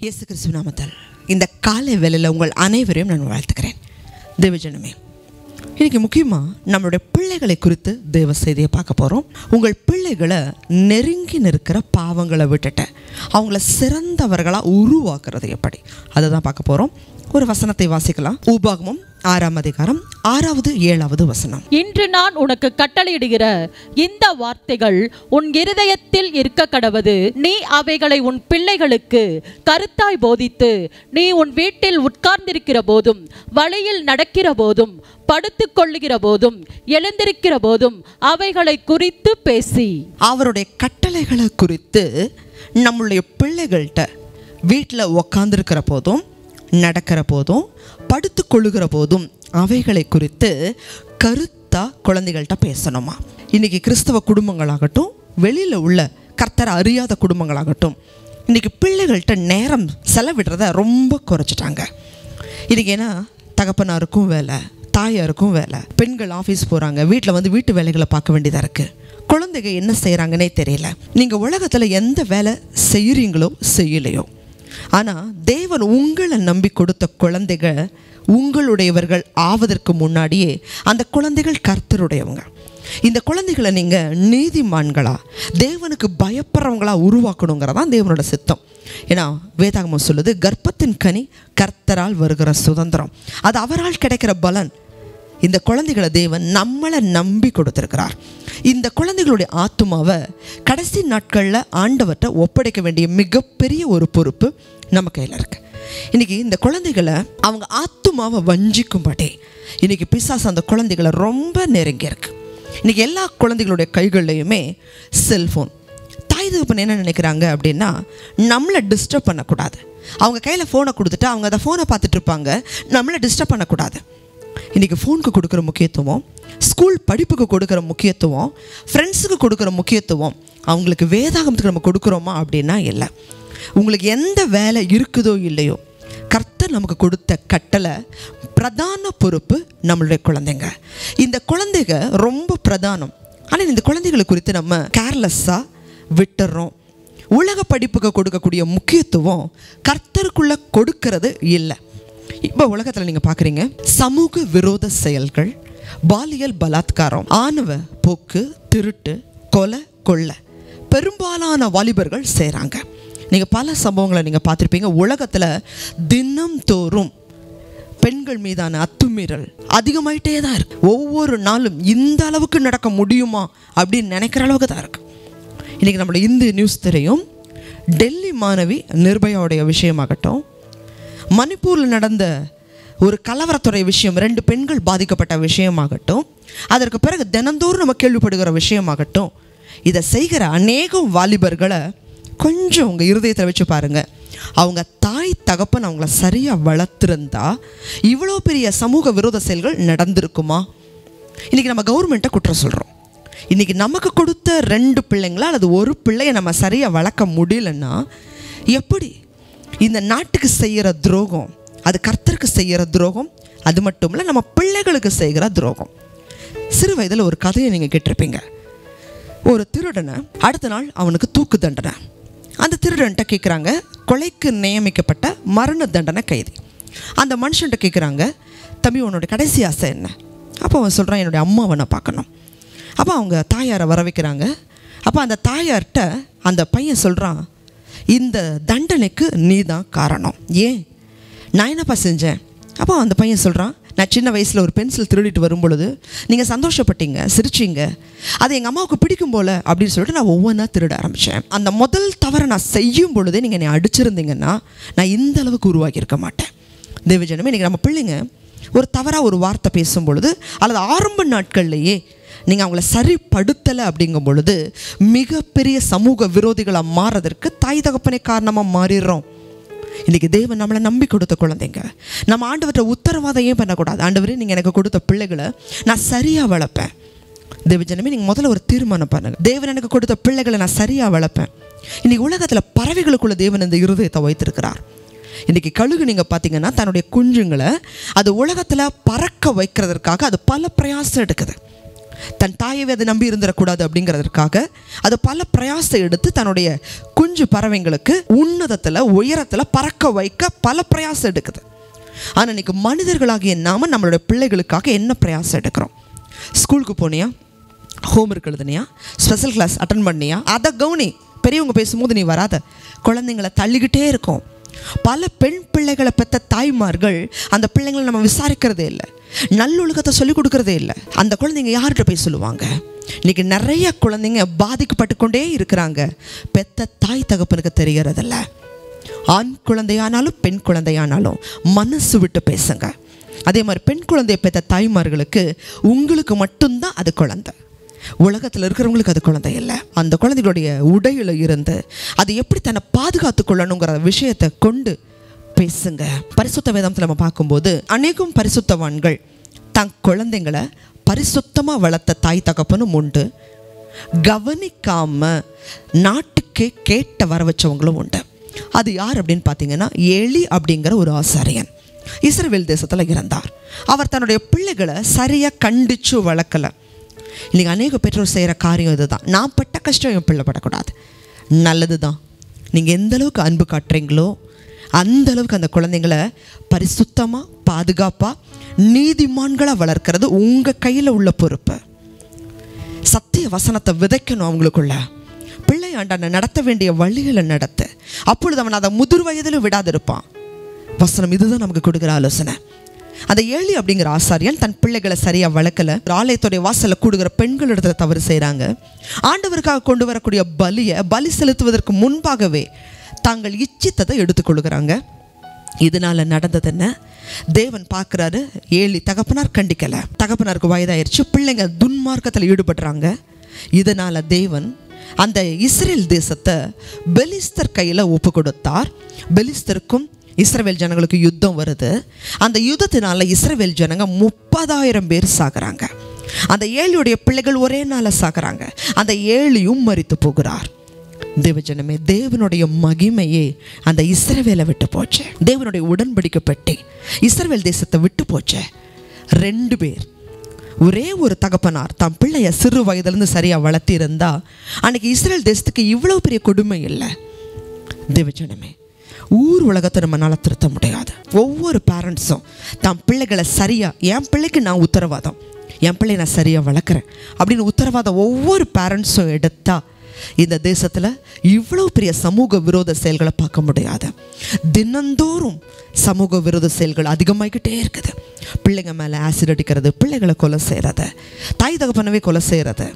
இயேசு கிறிஸ்துவ நாமத்தால் இந்த காலை வேளையில் உங்கள் அனைவரையும் நான் வாழ்த்துக்கிறேன் தேவஜனமே இன்னைக்கு முக்கியமாக நம்மளுடைய பிள்ளைகளை குறித்து தேவ செய்தியை பார்க்க போகிறோம் உங்கள் பிள்ளைகளை நெருங்கி நிற்கிற பாவங்களை விட்டுட்டு அவங்கள சிறந்தவர்களாக உருவாக்குறது எப்படி அதை தான் பார்க்க போகிறோம் ஒரு வசனத்தை வாசிக்கலாம் உபாகமம் ஆறாம் அதிகாரம் ஆறாவது ஏழாவது வசனம் இன்று நான் உனக்கு கட்டளையிடுகிற இந்த வார்த்தைகள் உன் இருதயத்தில் இருக்க கடவது நீ அவைகளை உன் பிள்ளைகளுக்கு கருத்தாய் போதித்து நீ உன் வீட்டில் உட்கார்ந்திருக்கிற போதும் வழியில் நடக்கிற போதும் படுத்துக் கொள்ளுகிற போதும் எழுந்திருக்கிற போதும் அவைகளை குறித்து பேசி அவருடைய கட்டளைகளை குறித்து நம்மளுடைய பிள்ளைகள்கிட்ட வீட்டில் உக்காந்துருக்கிற போதும் நடக்கிற போதும் படுத்து கொள்ளுகிற போதும் அவைகளை குறித்து கருத்தாக குழந்தைகள்கிட்ட பேசணுமா இன்றைக்கி கிறிஸ்தவ குடும்பங்களாகட்டும் வெளியில் உள்ள கர்த்தரை அறியாத குடும்பங்களாகட்டும் இன்றைக்கி பிள்ளைகள்கிட்ட நேரம் செலவிடுறத ரொம்ப குறைச்சிட்டாங்க இன்றைக்கி ஏன்னா தகப்பனாருக்கும் வேலை தாயாருக்கும் வேலை பெண்கள் ஆஃபீஸ் போகிறாங்க வீட்டில் வந்து வீட்டு வேலைகளை பார்க்க வேண்டியதாக இருக்குது குழந்தைங்க என்ன செய்கிறாங்கன்னே தெரியல நீங்கள் உலகத்தில் எந்த வேலை செய்கிறீங்களோ செய்யலையோ ஆனால் தேவன் உங்களை நம்பி கொடுத்த குழந்தைகள் உங்களுடையவர்கள் ஆவதற்கு முன்னாடியே அந்த குழந்தைகள் கர்த்தருடையவங்க இந்த குழந்தைகளை நீங்கள் நீதிமான்களா தேவனுக்கு பயப்படுறவங்களா உருவாக்கணுங்கிறதான் தேவனோட சித்தம் ஏன்னா வேதாகமம் சொல்லுது கர்ப்பத்தின் கனி கர்த்தரால் வருகிற சுதந்திரம் அது அவரால் கிடைக்கிற பலன் இந்த குழந்தைகளை தேவன் நம்மளை நம்பி கொடுத்துருக்கிறார் இந்த குழந்தைகளுடைய ஆத்துமாவை கடைசி நாட்களில் ஆண்டவர்கிட்ட ஒப்படைக்க வேண்டிய மிகப்பெரிய ஒரு பொறுப்பு நம்ம கையில் இருக்கு இன்னைக்கு இந்த குழந்தைகளை அவங்க ஆத்துமாவை வஞ்சிக்கும்படி இன்னைக்கு பிசாசு அந்த குழந்தைகளை ரொம்ப நெருங்கி இருக்கு இன்னைக்கு எல்லா குழந்தைகளுடைய கைகள்லையுமே செல்ஃபோன் தாய் தகப்பன் என்ன நினைக்கிறாங்க அப்படின்னா நம்மளை டிஸ்டர்ப் பண்ணக்கூடாது அவங்க கையில் ஃபோனை கொடுத்துட்டு அவங்க அதை ஃபோனை பார்த்துட்டு இருப்பாங்க நம்மளை டிஸ்டர்ப் பண்ணக்கூடாது இன்றைக்கி ஃபோனுக்கு கொடுக்குற முக்கியத்துவம் ஸ்கூல் படிப்புக்கு கொடுக்குற முக்கியத்துவம் ஃப்ரெண்ட்ஸுக்கு கொடுக்குற முக்கியத்துவம் அவங்களுக்கு வேதாகமத்துக்கு நம்ம கொடுக்குறோமா அப்படின்னா இல்லை உங்களுக்கு எந்த வேலை இருக்குதோ இல்லையோ கர்த்தர் நமக்கு கொடுத்த கட்டளை பிரதான பொறுப்பு நம்மளுடைய குழந்தைங்க இந்த குழந்தைங்க ரொம்ப பிரதானம் ஆனால் இந்த குழந்தைகளை குறித்து நம்ம கேர்லெஸ்ஸாக விட்டுறோம் உலக படிப்புக்கு கொடுக்கக்கூடிய முக்கியத்துவம் கர்த்தருக்குள்ளே கொடுக்கறது இல்லை இப்போ உலகத்தில் நீங்கள் பார்க்குறீங்க சமூக விரோத செயல்கள் பாலியல் பலாத்காரம் ஆணவ போக்கு திருட்டு கொலை கொள்ளை பெரும்பாலான வாலிபர்கள் செய்கிறாங்க நீங்கள் பல சம்பவங்களை நீங்கள் பார்த்துருப்பீங்க உலகத்தில் தினம் தோறும் பெண்கள் மீதான அத்துமீறல் அதிகமாயிட்டே தான் இருக்கு ஒவ்வொரு நாளும் இந்த அளவுக்கு நடக்க முடியுமா அப்படின்னு நினைக்கிற அளவுக்கு தான் இருக்கு இன்றைக்கி நம்மளோட இந்திய நியூஸ் தெரியும் டெல்லி மாணவி நிர்பயாவுடைய விஷயமாகட்டும் மணிப்பூரில் நடந்த ஒரு கலவரத்துறை விஷயம் ரெண்டு பெண்கள் பாதிக்கப்பட்ட விஷயமாகட்டும் அதற்கு பிறகு தினந்தோறும் நம்ம கேள்விப்படுகிற விஷயமாகட்டும் இதை செய்கிற அநேகம் வாலிபர்களை கொஞ்சம் உங்கள் இருதயத்தில் வச்சு பாருங்கள் அவங்க தாய் தகப்பன் அவங்கள சரியாக வளர்த்துருந்தா இவ்வளோ பெரிய சமூக விரோத செயல்கள் நடந்திருக்குமா இன்றைக்கி நம்ம கவர்மெண்ட்டை குற்றம் சொல்கிறோம் இன்றைக்கி நமக்கு கொடுத்த ரெண்டு பிள்ளைங்களா அல்லது ஒரு பிள்ளையை நம்ம சரியாக வளர்க்க முடியலன்னா எப்படி இந்த நாட்டுக்கு செய்கிற துரோகம் அது கர்த்தருக்கு செய்கிற துரோகம் அது மட்டும் இல்லை நம்ம பிள்ளைகளுக்கு செய்கிற துரோகம் சிறு வயதில் ஒரு கதையை நீங்கள் கேட்டிருப்பீங்க ஒரு திருடனை அடுத்த நாள் அவனுக்கு தூக்கு தண்டனை அந்த திருடன்ட்ட கேட்குறாங்க கொலைக்கு நியமிக்கப்பட்ட மரண தண்டனை கைதி அந்த மனுஷன்ட்ட கேட்குறாங்க தம்பி உன்னோட கடைசி ஆசை என்ன அப்போ அவன் சொல்கிறான் என்னுடைய அம்மாவை நான் பார்க்கணும் அப்போ அவங்க தாயாரை வர வைக்கிறாங்க அப்போ அந்த தாயார்கிட்ட அந்த பையன் சொல்கிறான் இந்த தண்டனைக்கு நீ தான் காரணம் ஏன் நான் என்னப்பா செஞ்சேன் அப்போ அந்த பையன் சொல்கிறான் நான் சின்ன வயசில் ஒரு பென்சில் திருடிட்டு வரும் பொழுது நீங்கள் சந்தோஷப்பட்டீங்க சிரிச்சிங்க அது எங்கள் அம்மாவுக்கு பிடிக்கும் போல் அப்படின்னு சொல்லிட்டு நான் ஒவ்வொன்றா திருட ஆரம்பித்தேன் அந்த முதல் தவறை நான் செய்யும் பொழுதே நீங்கள் என்னை அடிச்சிருந்தீங்கன்னா நான் இந்த அளவுக்கு உருவாக்கி இருக்க மாட்டேன் தேவஜனமே இன்றைக்கி நம்ம பிள்ளைங்க ஒரு தவறாக ஒரு வார்த்தை பேசும் பொழுது அல்லது ஆரம்ப நாட்கள்லையே நீங்கள் அவங்கள சரிப்படுத்தலை அப்படிங்கும் பொழுது மிகப்பெரிய சமூக விரோதிகளாக மாறதற்கு தாய் தகப்பனை காரணமாக மாறிடுறோம் இன்றைக்கி தேவன் நம்மளை நம்பி கொடுத்த குழந்தைங்க நம்ம ஆண்டவர்கிட்ட உத்தரவாதம் ஏன் பண்ணக்கூடாது ஆண்டவரே நீங்கள் எனக்கு கொடுத்த பிள்ளைகளை நான் சரியாக வளர்ப்பேன் தேவஜனமே நீங்கள் முதல்ல ஒரு தீர்மானம் பண்ணுங்க தேவன் எனக்கு கொடுத்த பிள்ளைகளை நான் சரியாக வளர்ப்பேன் இன்றைக்கி உலகத்தில் பறவைகளுக்குள்ள தேவன் இந்த இருதயத்தை வைத்திருக்கிறார் இன்றைக்கி கழுகு நீங்கள் பார்த்தீங்கன்னா தன்னுடைய குஞ்சுங்களை அது உலகத்தில் பறக்க வைக்கிறதுக்காக அது பல பிரயாசம் எடுக்குது தன் தாயவே அதை நம்பி இருந்துடக்கூடாது அப்படிங்கிறதுக்காக அது பல பிரயாசம் எடுத்து தன்னுடைய குஞ்சு பறவைங்களுக்கு உன்னதத்தில் உயரத்தில் பறக்க வைக்க பல பிரயாசம் எடுக்குது ஆனால் இன்னைக்கு மனிதர்களாகிய நாம நம்மளுடைய பிள்ளைகளுக்காக என்ன பிரயாசம் எடுக்கிறோம் ஸ்கூலுக்கு போனியா ஹோம்ஒர்க் எழுதுனியா ஸ்பெஷல் கிளாஸ் அட்டன் பண்ணியா அதை கவுனி பெரியவங்க பேசும்போது நீ வராத குழந்தைங்களை தள்ளிக்கிட்டே இருக்கும் பல பெண் பிள்ளைகளை பெற்ற தாய்மார்கள் அந்த பிள்ளைங்களை நம்ம விசாரிக்கிறதே இல்லை நல்லொழுக்கத்தை சொல்லிக் கொடுக்கறதே இல்லை அந்த குழந்தைங்க யார்கிட்ட போய் சொல்லுவாங்க இன்னைக்கு நிறைய குழந்தைங்க பாதிக்கப்பட்டு கொண்டே இருக்கிறாங்க பெத்த தாய் தகப்பனுக்கு தெரியறதில்ல ஆண் குழந்தையானாலும் பெண் குழந்தையானாலும் மனசு விட்டு பேசுங்க அதே மாதிரி பெண் குழந்தையை பெற்ற தாய்மார்களுக்கு உங்களுக்கு மட்டும்தான் அது குழந்தை உலகத்தில் இருக்கிறவங்களுக்கு அது குழந்தை இல்லை அந்த குழந்தைகளுடைய உடையில இருந்து அது எப்படி தன்னை பாதுகாத்து கொள்ளணுங்கிற விஷயத்தை கொண்டு பேசுங்க பரிசுத்த வேதாந்தத்தில் நம்ம பார்க்கும்போது அநேகம் பரிசுத்தவான்கள் தன் குழந்தைங்களை பரிசுத்தமாக வளர்த்த தாய் தகப்பனும் உண்டு கவனிக்காம நாட்டுக்கே கேட்ட வர வச்சவங்களும் உண்டு அது யார் அப்படின்னு பார்த்தீங்கன்னா எலி அப்படிங்கிற ஒரு ஆசாரியன் இஸ்ரவேல் தேசத்தில் இருந்தார் அவர் தன்னுடைய பிள்ளைகளை சரியாக கண்டிச்சு வளர்க்கலை இன்னைக்கு அநேக பெற்றோர் செய்கிற காரியம் இதுதான் நான் பட்ட கஷ்டம் என் பிள்ளை படக்கூடாது நல்லது தான் நீங்கள் எந்த அளவுக்கு அன்பு காட்டுறீங்களோ அந்த அளவுக்கு அந்த குழந்தைங்களை பரிசுத்தமாக பாதுகாப்பாக நீதிமான்களாக வளர்க்கறது உங்கள் கையில் உள்ள பொறுப்பு சத்திய வசனத்தை விதைக்கணும் அவங்களுக்குள்ள பிள்ளை ஆண்டான நடத்த வேண்டிய வழிகளை நடத்த அப்பொழுது அவன் அதை முதிர் வயதிலும் விடாதிருப்பான் வசனம் இதுதான் நமக்கு கொடுக்குற ஆலோசனை அந்த ஏழி அப்படிங்கிற ஆசாரியன் தன் பிள்ளைகளை சரியாக வளர்க்கல ஒரு ஆலயத்துடைய வாசலில் கூடுகிற பெண்கள் இடத்துல தவறு செய்கிறாங்க ஆண்டவருக்காக கொண்டு வரக்கூடிய பலியை பலி செலுத்துவதற்கு முன்பாகவே தாங்கள் இச்சித்ததை எடுத்துக்கொள்கிறாங்க இதனால நடந்தது என்ன தேவன் பார்க்குறாரு ஏழி தகப்பனார் கண்டிக்கல தகப்பனாருக்கு வயதாயிருச்சு பிள்ளைங்க துன்மார்க்கத்தில் ஈடுபடுறாங்க இதனால தேவன் அந்த இஸ்ரேல் தேசத்தை பெலிஸ்தர் கையில் ஒப்பு கொடுத்தார் பெலிஸ்தருக்கும் இஸ்ரவேல் ஜனங்களுக்கு யுத்தம் வருது அந்த யுத்தத்தினால இஸ்ரவேல் ஜனங்க முப்பதாயிரம் பேர் சாகுறாங்க அந்த ஏழியுடைய பிள்ளைகள் ஒரே நாள சாகுறாங்க அந்த ஏழியும் மரித்து போகிறார் தேவஜனமே தேவனுடைய மகிமையே அந்த இஸ்ரவேலை விட்டு போச்சு தேவனுடைய உடன்படிக்கை பெட்டி இஸ்ரவேல் தேசத்தை விட்டு போச்சு ரெண்டு பேர் ஒரே ஒரு தகப்பனார் தம் பிள்ளைய சிறு வயதிலிருந்து சரியாக வளர்த்திருந்தா அன்னைக்கு இஸ்ரேல் தேசத்துக்கு இவ்வளோ பெரிய கொடுமை இல்லை தேவஜனமே ஊர் உலகத்தை நம்மளால் திருத்த முடியாது ஒவ்வொரு பேரண்ட்ஸும் தம் பிள்ளைகளை சரியாக என் பிள்ளைக்கு நான் உத்தரவாதம் என் பிள்ளையை நான் சரியாக வளர்க்குறேன் அப்படின்னு உத்தரவாதம் ஒவ்வொரு பேரண்ட்ஸும் எடுத்தா இந்த தேசத்தில் இவ்வளோ பெரிய சமூக விரோத செயல்களை பார்க்க முடியாது தினந்தோறும் சமூக விரோத செயல்கள் அதிகமாகிக்கிட்டே இருக்குது பிள்ளைங்க மேலே ஆசிட் அடிக்கிறது பிள்ளைகளை கொலை செய்கிறது தாய் தகப்பனவே கொலை செய்கிறது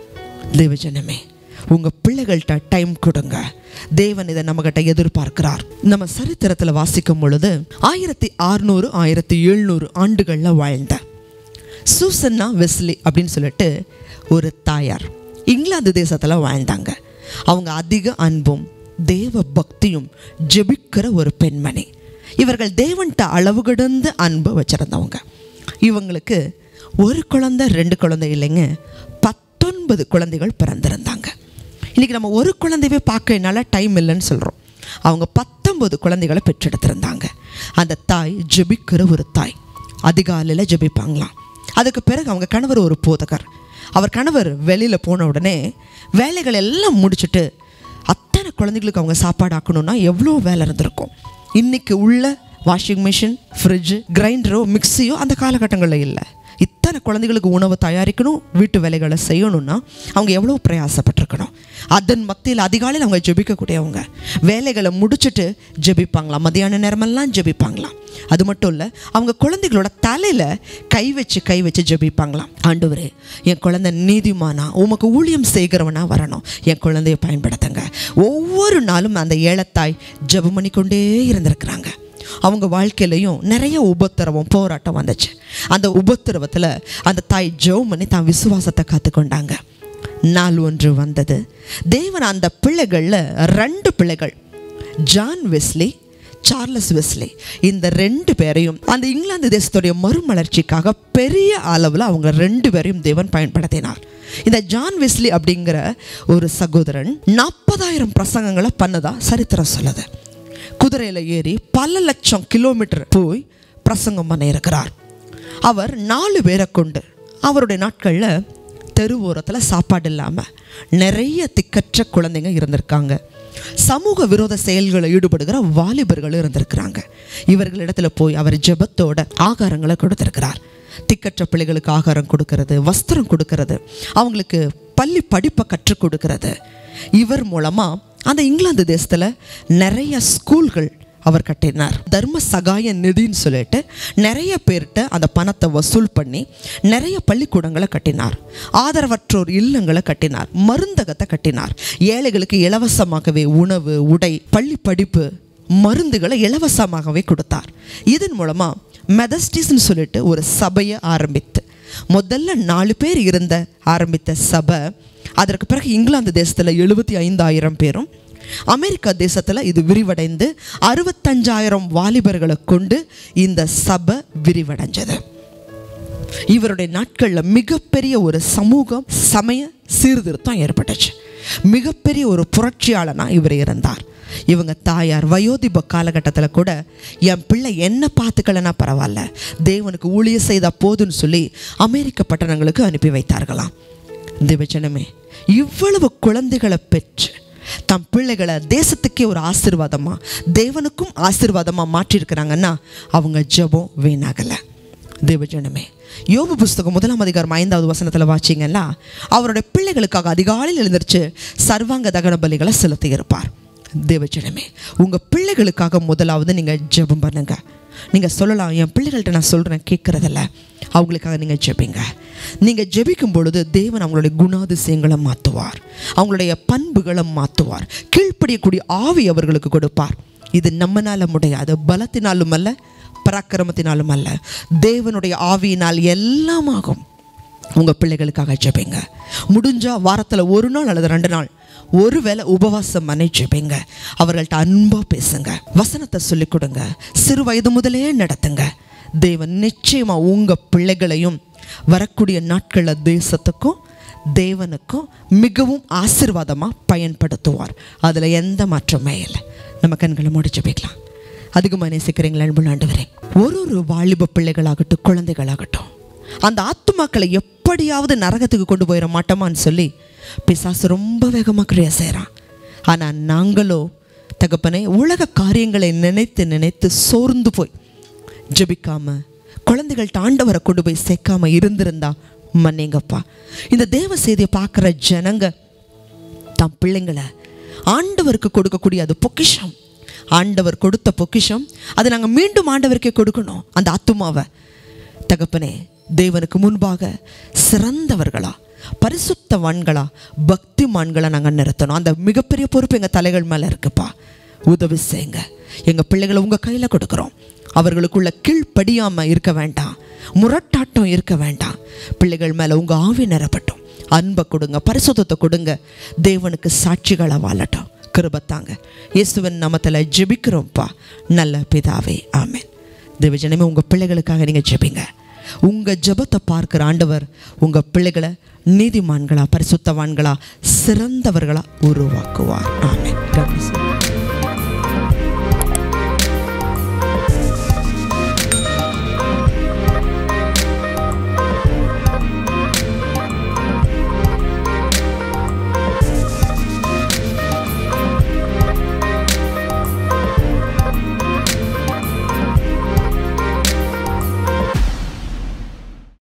தேவஜனமே உங்கள் பிள்ளைகள்கிட்ட டைம் கொடுங்க தேவன் இதை நம்மகிட்ட எதிர்பார்க்கிறார் நம்ம சரித்திரத்தில் வாசிக்கும் பொழுது ஆயிரத்தி அறுநூறு ஆயிரத்தி எழுநூறு ஆண்டுகளில் வாழ்ந்த சூசன்னா வெஸ்லி அப்படின்னு சொல்லிட்டு ஒரு தாயார் இங்கிலாந்து தேசத்தில் வாழ்ந்தாங்க அவங்க அதிக அன்பும் தேவ பக்தியும் ஜெபிக்கிற ஒரு பெண்மணி இவர்கள் தேவன்கிட்ட அளவு கடந்த அன்பு வச்சுருந்தவங்க இவங்களுக்கு ஒரு குழந்தை ரெண்டு குழந்தை இல்லைங்க பத்தொன்பது குழந்தைகள் பிறந்திருந்தாங்க இன்றைக்கி நம்ம ஒரு குழந்தையவே பார்க்க என்னால் டைம் இல்லைன்னு சொல்கிறோம் அவங்க பத்தொன்பது குழந்தைகளை பெற்றெடுத்திருந்தாங்க அந்த தாய் ஜெபிக்கிற ஒரு தாய் அதிகாலையில் ஜெபிப்பாங்களாம் அதுக்கு பிறகு அவங்க கணவர் ஒரு போதகர் அவர் கணவர் வெளியில் போன உடனே வேலைகள் எல்லாம் முடிச்சுட்டு அத்தனை குழந்தைகளுக்கு அவங்க சாப்பாடு ஆக்கணும்னா எவ்வளோ வேலை இருந்திருக்கும் இன்றைக்கி உள்ள வாஷிங் மிஷின் ஃப்ரிட்ஜு கிரைண்டரோ மிக்சியோ அந்த காலகட்டங்களில் இல்லை இத்தனை குழந்தைகளுக்கு உணவு தயாரிக்கணும் வீட்டு வேலைகளை செய்யணும்னா அவங்க எவ்வளோ பிரயாசப்பட்டிருக்கணும் அதன் மத்தியில் அதிகாலையில் அவங்க ஜெபிக்கக்கூடியவங்க வேலைகளை முடிச்சுட்டு ஜெபிப்பாங்களாம் மதியான நேரமெல்லாம் ஜெபிப்பாங்களாம் அது மட்டும் இல்லை அவங்க குழந்தைகளோட தலையில் கை வச்சு கை வச்சு ஜெபிப்பாங்களாம் ஆண்டவரே என் குழந்தை நீதிமானா உமக்கு ஊழியம் செய்கிறவனா வரணும் என் குழந்தைய பயன்படுத்துங்க ஒவ்வொரு நாளும் அந்த ஏலத்தாய் ஜெபம் பண்ணிக்கொண்டே இருந்திருக்கிறாங்க அவங்க வாழ்க்கையிலையும் நிறைய உபத்திரவம் போராட்டம் வந்துச்சு அந்த உபத்திரவத்தில் அந்த தாய் ஜெபம் பண்ணி தான் விசுவாசத்தை காத்துக்கொண்டாங்க நாள் ஒன்று வந்தது தேவன் அந்த பிள்ளைகளில் ரெண்டு பிள்ளைகள் ஜான் வெஸ்லி சார்லஸ் வெஸ்லி இந்த ரெண்டு பேரையும் அந்த இங்கிலாந்து தேசத்துடைய மறுமலர்ச்சிக்காக பெரிய அளவில் அவங்க ரெண்டு பேரையும் தேவன் பயன்படுத்தினார் இந்த ஜான் வெஸ்லி அப்படிங்கிற ஒரு சகோதரன் நாற்பதாயிரம் பிரசங்கங்களை பண்ணதா சரித்திரம் சொல்லுது குதிரையில் ஏறி பல லட்சம் கிலோமீட்டர் போய் பிரசங்கம் பண்ண இருக்கிறார் அவர் நாலு பேரை கொண்டு அவருடைய நாட்களில் தெருவோரத்தில் சாப்பாடு இல்லாமல் நிறைய திக்கற்ற குழந்தைங்க இருந்திருக்காங்க சமூக விரோத செயல்களை ஈடுபடுகிற வாலிபர்களும் இருந்திருக்கிறாங்க இவர்களிடத்துல போய் அவர் ஜெபத்தோட ஆகாரங்களை கொடுத்திருக்கிறார் திக்கற்ற பிள்ளைகளுக்கு ஆகாரம் கொடுக்கறது வஸ்திரம் கொடுக்கறது அவங்களுக்கு பள்ளி படிப்பை கற்றுக் கொடுக்கறது இவர் மூலமா அந்த இங்கிலாந்து தேசத்துல நிறைய ஸ்கூல்கள் அவர் கட்டினார் தர்ம சகாய நிதின்னு சொல்லிட்டு நிறைய பேர்கிட்ட அந்த பணத்தை வசூல் பண்ணி நிறைய பள்ளிக்கூடங்களை கட்டினார் ஆதரவற்றோர் இல்லங்களை கட்டினார் மருந்தகத்தை கட்டினார் ஏழைகளுக்கு இலவசமாகவே உணவு உடை பள்ளி படிப்பு மருந்துகளை இலவசமாகவே கொடுத்தார் இதன் மூலமா மெதஸ்டிஸ்ன்னு சொல்லிட்டு ஒரு சபையை ஆரம்பித்து முதல்ல நாலு பேர் இருந்த ஆரம்பித்த சபை அதற்கு பிறகு இங்கிலாந்து தேசத்தில் எழுபத்தி ஐந்தாயிரம் பேரும் அமெரிக்கா தேசத்தில் இது விரிவடைந்து அறுபத்தஞ்சாயிரம் வாலிபர்களை கொண்டு இந்த சபை விரிவடைஞ்சது இவருடைய நாட்களில் மிகப்பெரிய ஒரு சமூகம் சமய சீர்திருத்தம் ஏற்பட்டுச்சு மிகப்பெரிய ஒரு புரட்சியாளனா இவர் இருந்தார் இவங்க தாயார் வயோதிப காலகட்டத்தில் கூட என் பிள்ளை என்ன பார்த்துக்கலனா பரவாயில்ல தேவனுக்கு ஊழிய செய்தா போதுன்னு சொல்லி அமெரிக்க பட்டணங்களுக்கு அனுப்பி வைத்தார்களாம் தேவஜனமே இவ்வளவு குழந்தைகளை பெற்று தம் பிள்ளைகளை தேசத்துக்கே ஒரு ஆசீர்வாதமா தேவனுக்கும் ஆசீர்வாதமா மாற்றிருக்கிறாங்கன்னா அவங்க ஜெபம் வீணாகலை தேவஜனமே யோபு புஸ்தகம் முதலாம் அதிகாரம் ஐந்தாவது வசனத்தில் வாச்சிங்கன்னா அவருடைய பிள்ளைகளுக்காக அதிகாலையில் எழுந்திருச்சு சர்வாங்க தகன பலிகளை செலுத்தி இருப்பார் தேவஜனமே உங்கள் பிள்ளைகளுக்காக முதலாவது நீங்கள் ஜெபம் பண்ணுங்க நீங்கள் சொல்லலாம் என் பிள்ளைகள்கிட்ட நான் சொல்கிறேன் கேட்குறதில்ல அவங்களுக்காக நீங்கள் ஜெபிங்க நீங்கள் ஜெபிக்கும் பொழுது தேவன் அவங்களுடைய குணாதிசயங்களை மாற்றுவார் அவங்களுடைய பண்புகளை மாற்றுவார் கீழ்ப்படியக்கூடிய ஆவி அவர்களுக்கு கொடுப்பார் இது நம்மனால முடியாது பலத்தினாலும் அல்ல பராக்கிரமத்தினாலும் அல்ல தேவனுடைய ஆவியினால் எல்லாம் ஆகும் உங்கள் பிள்ளைகளுக்காக ஜெபிங்க முடிஞ்சா வாரத்தில் ஒரு நாள் அல்லது ரெண்டு நாள் ஒருவேளை உபவாசம் பண்ணி ஜெபிங்க அவர்கள்ட்ட அன்பாக பேசுங்க வசனத்தை சொல்லிக் கொடுங்க சிறு வயது முதலே நடத்துங்க தேவன் நிச்சயமா உங்கள் பிள்ளைகளையும் வரக்கூடிய நாட்களில் தேசத்துக்கும் தேவனுக்கும் மிகவும் ஆசீர்வாதமாக பயன்படுத்துவார் அதில் எந்த மாற்றமே இல்லை நம்ம கண்களை மூடி ஜெபிக்கலாம் அதிகமாக நேசிக்கிறீங்களா அன்புள்ள ஆண்டவரே ஒரு ஒரு வாலிப பிள்ளைகளாகட்டும் குழந்தைகளாகட்டும் அந்த ஆத்துமாக்களை எப்படியாவது நரகத்துக்கு கொண்டு போயிட மாட்டோமான்னு சொல்லி பிசாசு ரொம்ப வேகமாக கிரியா செய்கிறான் ஆனால் நாங்களோ தகப்பனே உலக காரியங்களை நினைத்து நினைத்து சோர்ந்து போய் ஜெபிக்காம குழந்தைகள்ட்ட ஆண்டவரை கொண்டு போய் சேர்க்காம இருந்திருந்தா மன்னிங்கப்பா இந்த தேவ செய்தியை பார்க்குற ஜனங்க தம் பிள்ளைங்களை ஆண்டவருக்கு கொடுக்கக்கூடிய அது பொக்கிஷம் ஆண்டவர் கொடுத்த பொக்கிஷம் அதை நாங்கள் மீண்டும் ஆண்டவருக்கே கொடுக்கணும் அந்த ஆத்துமாவை தகப்பனே தேவனுக்கு முன்பாக சிறந்தவர்களா பரிசுத்தவான்களா பக்திமான்களா நாங்கள் நிறுத்தணும் அந்த மிகப்பெரிய பொறுப்பு எங்கள் தலைகள் மேலே இருக்குப்பா உதவி செய்யுங்க எங்கள் பிள்ளைகளை உங்கள் கையில் கொடுக்குறோம் அவர்களுக்குள்ள கீழ்ப்படியாமல் இருக்க வேண்டாம் முரட்டாட்டம் இருக்க வேண்டாம் பிள்ளைகள் மேலே உங்கள் ஆவி நிரப்பட்டும் அன்பை கொடுங்க பரிசுத்தத்தை கொடுங்க தேவனுக்கு சாட்சிகளை வாழட்டும் கிருபத்தாங்க இயேசுவின் நாமத்தில் ஜெபிக்கிறோம்ப்பா நல்ல பிதாவே ஆமென் தேவஜனமே உங்கள் பிள்ளைகளுக்காக நீங்கள் ஜெபிங்க உங்கள் ஜெபத்தை பார்க்குற ஆண்டவர் உங்கள் பிள்ளைகளை நீதிமான்களா பரிசுத்தவான்களா சிறந்தவர்களா உருவாக்குவார் ஆமென் God bless you.